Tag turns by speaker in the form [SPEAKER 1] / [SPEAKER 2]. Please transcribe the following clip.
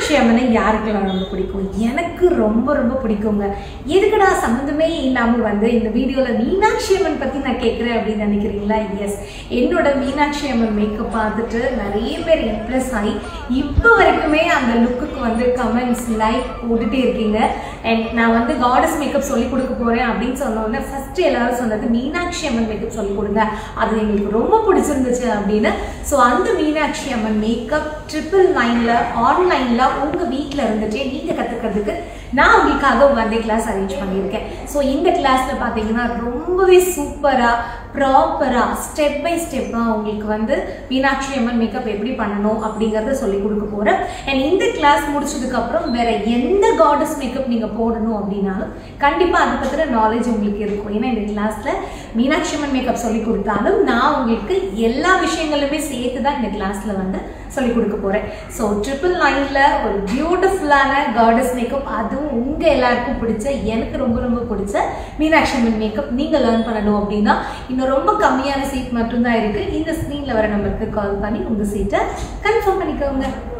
[SPEAKER 1] மீனாட்சி அம்மனை யாருக்கெல்லாம் ரொம்ப பிடிக்கும் எனக்கு ரொம்ப ரொம்ப பிடிக்குங்க எதுக்குடா சம்மந்தமே இல்லாமல் வந்து இந்த வீடியோவில் மீனாட்சி அம்மன் பற்றி நான் கேட்குறேன் அப்படின்னு நினைக்கிறீங்களா எஸ் என்னோட மீனாட்சி அம்மன் மேக்கப் பார்த்துட்டு நிறைய பேர் இம்ப்ரெஸ் ஆகி இப்போ வரைக்குமே அந்த லுக்குக்கு வந்து கமெண்ட்ஸ் லைக் போட்டுட்டே இருக்கீங்க அண்ட் நான் வந்து காடஸ் மேக்கப் சொல்லி கொடுக்க போகிறேன் அப்படின்னு சொன்னோடனே ஃபஸ்ட்டு எல்லாரும் சொன்னது மீனாட்சி அம்மன் மேக்கப் சொல்லி கொடுங்க அது எங்களுக்கு ரொம்ப பிடிச்சிருந்துச்சு அப்படின்னு ஸோ அந்த மீனாட்சி அம்மன் மேக்கப் ட்ரிபிள் நைனில் ஆன்லைனில் உங்கள் வீட்டில் இருந்துட்டே நீங்கள் கற்றுக்கிறதுக்கு நான் உங்களுக்காக ஒன் டே கிளாஸ் அரேஞ்ச் பண்ணியிருக்கேன் ஸோ இந்த கிளாஸில் பார்த்தீங்கன்னா ரொம்பவே சூப்பராக ப்ராப்பராக ஸ்டெப் பை ஸ்டெப்பாக உங்களுக்கு வந்து மீனாட்சி அம்மன் மேக்கப் எப்படி பண்ணணும் அப்படிங்கிறத சொல்லி கொடுக்க போகிறேன் அண்ட் இந்த கிளாஸ் முடிச்சதுக்கப்புறம் வேற எந்த காடஸ் மேக்கப் நீங்கள் போடணும் அப்படின்னாலும் கண்டிப்பாக அதை பற்றின நாலேஜ் உங்களுக்கு இருக்கும் ஏன்னா இந்த கிளாஸில் மீனாட்சி அம்மன் மேக்கப் சொல்லி கொடுத்தாலும் நான் உங்களுக்கு எல்லா விஷயங்களுமே சேர்த்து தான் இந்த கிளாஸில் வந்து சொல்லி கொடுக்க போகிறேன் ஸோ ட்ரிபிள் நைனில் ஒரு பியூட்டிஃபுல்லான காடஸ் மேக்கப் அதுவும் உங்கள் எல்லாருக்கும் பிடிச்ச எனக்கு ரொம்ப ரொம்ப பிடிச்ச மீனாட்சி அம்மன் மேக்கப் நீங்கள் லேர்ன் பண்ணணும் அப்படின்னா இன்னும் ரொம்ப கம்மியான சீட் மட்டும்தான் இருக்குது இந்த ஸ்க்ரீனில் வர நம்பருக்கு கால் பண்ணி உங்கள் சீட்டை கன்ஃபார்ம் பண்ணிக்கோங்க